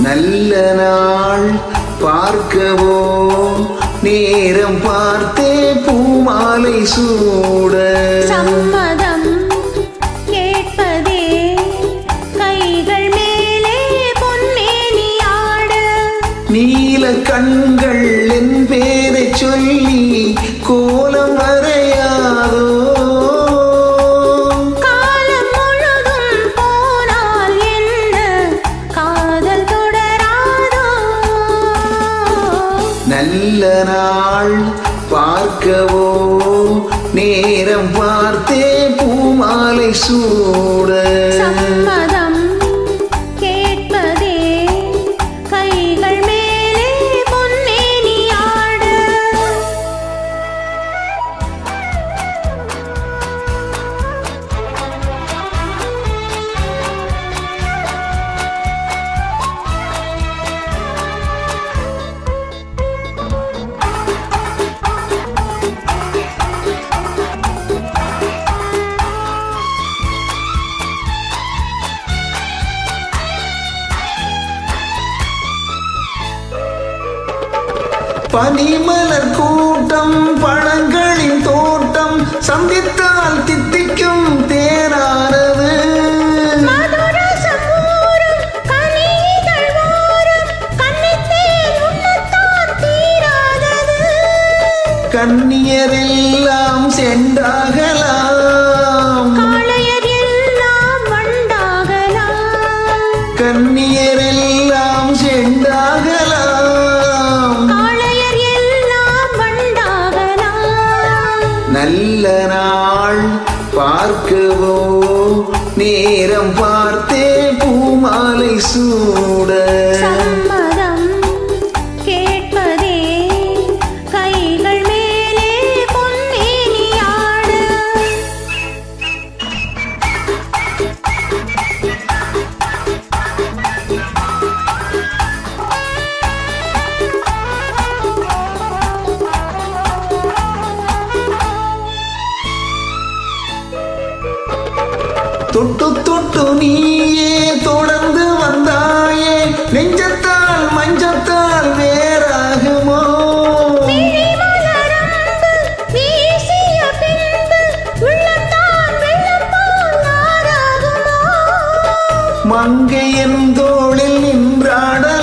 நல்ல நாள் பார்க்கவோ நேரம் பார்த்தே பூமாலை சூட சம்மதம் கேட்பதே கைகள் மேலே பொன்மேனி ஆட நீல கண்கள் என் பேரை சொல்லி கோலம் வரையாதோ காலம் முழுதும் போனால் என்ன காதல் தொடராதோ நல்ல நாள் பார்க்கவோ நேரம் பார்த்தே பூமாலை சூட சம்மதம் கேட்பதே கைகள் மேலே பொன்மேனி ஆட பனிமலர் கூட்டம் பழங்களின் தோட்டம் சந்தித்தால் தித்திக்கும் தேனானது மதுரசம் ஊறும் கனிகள் ஊறும் கன்னித்தேன் உண்ணத்தான் தீராதது கண்ணியரெல்லாம் சென்றாகலாம் காளையர் எல்லாம் வண்டாகலாம் கண்ணியரெல்லாம் சென்றாகலாம் காளையர் எல்லாம் வண்டாகலாம் நல்ல நாள் பார்க்கவோ நேரம் பார்த்தே பூமாலை சூட சம்மதம் கேட்பதே கைகள் மேலே பொன்மேனி ஆட தொட்டு தொட்டு நீயே தொடர்ந்து வந்தாயே நெஞ்சத்தால் மஞ்சத்தால் வேறாகுமோ விழிமலரம்பு வீசிய பின்பு உள்ளத்தான் வெள்ளம் போல் ஆறாகுமோ? மங்கையன் தோளில் நின்றாடலாம்